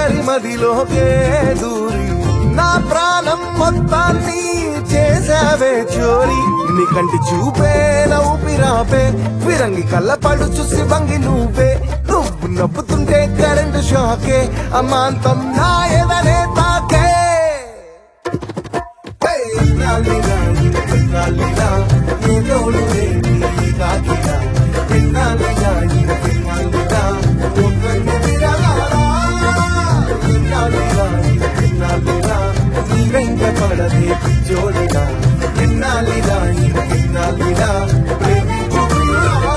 ఒంటరి మదిలోకే దూరి నా ప్రాణం మొత్తాన్ని చేసావే చోరీ నీ కంటి చూపే నా ఊపిరాపే ఫిరంగి కళ్ళ పడు చూసి వంగి నువ్వే నువ్వు నవ్వుతుంటే కరెంటు షాకే అమాంతం నా ఎదనే తాకే హే, నాలినా, నాలినా, నీ తోడు లేని ఈ కాకినా. నాలినా, నాలినా, ఒక్కరిని విరగాలా. నాలినా, నాలినా, నీ వెంట పడదే జోడినా నిన్నాలినా నిన్నాలినా ప్రేమించు ప్రియురాలా.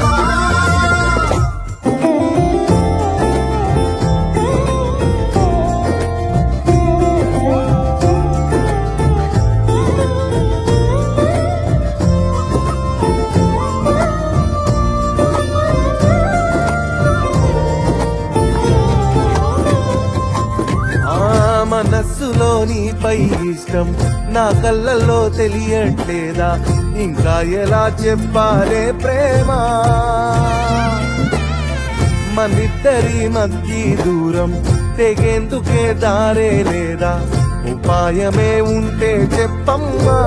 ఆ మనస్సులో నీపై ఇష్టం నా కళ్ళల్లో తెలియట్లేదా ఇంకా ఎలా చెప్పాలే ప్రేమ మనిద్దరి మధ్య దూరం తెగేందుకే దారే లేదా ఉపాయమే ఉంటే చెప్పమ్మా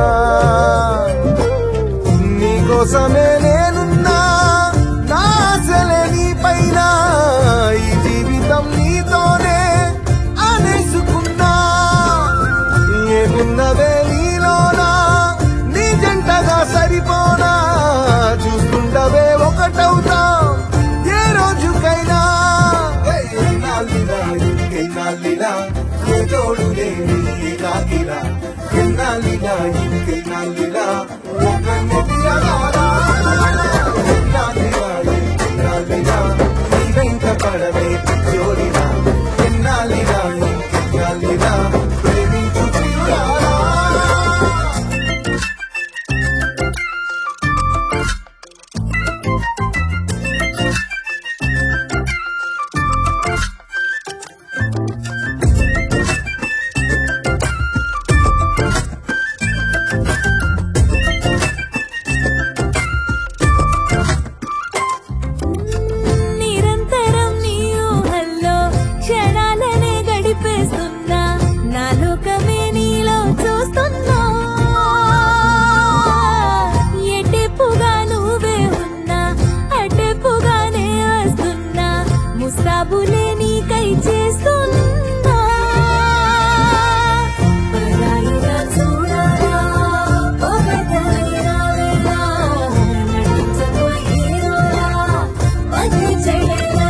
నీకోసమే నేనున్నా నా ఆశలే నీ పైన ఈ జీవితం నీతోనే అనేసుకున్నా ఏమున్నవే నీలోనా నీ జంటగా సరిపోనా చూస్తుండవే ఒకటవుతా ఏ రోజుకైనా ఎన్నాళ్ళినా ఇంకెన్నాళ్ళినా ఏ తోడు లేని ఈ కాకిలా ఎన్నాళ్ళినా ఇంకెన్నాళ్ళినా ఒకరిని విరగాలా. ఎన్నాళ్ళినా ఇంకెన్నాళ్ళినా నీ వెంట పడవే జోడినా ఎన్నాళ్ళినా ఇంకెన్నాళ్ళినా ప్రేమించు ప్రియురాలా. నిరంతరం నీ ఊహల్లో క్షణాలనే గడిపేస్తున్నా నా లోకమే నీలో చూస్తున్నా ఎటెప్పుగా నువ్వే ఉన్నా అటెప్పుగానే వస్తున్నా ముస్తాబులే నీకై చేస్తున్నా పరాయిగా చూడాలా పొగడైనా వేళ నటించబోయేలా మధ్య చెడేలా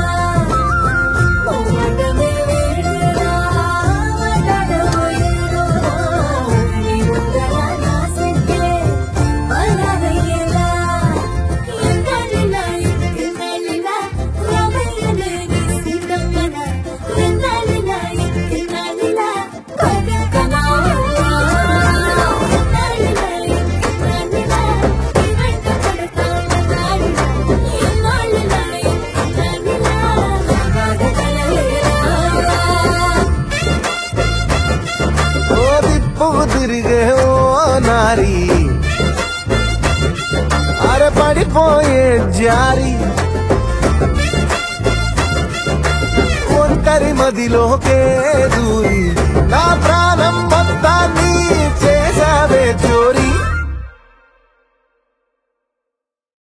మొహటమే వేడేలా మాట్లాడబోయేలా నీ ముందర నా సిగ్గే పరారయ్యేలా ఎన్నాళ్ళిలా ఎన్నాళ్ళిలా రామయ్యనే నీ సీతమ్మన ఎన్నాళ్ళిలా ఎన్నాళ్ళిలా పగకనా ఎన్నాళ్ళిలా ఎన్నాళ్ళిలా నీ వెంట పడతాను ఎన్నాళ్ళిలా ఎన్నాళ్ళిలా పగకలేలా ఓ దిప్పుకు తిరిగే ఓ నారి అరే పడిపోయే జారి ఒంటరి మదిలోకే దూరి నా ప్రాణం మొత్తాన్ని చేసావే చోరీ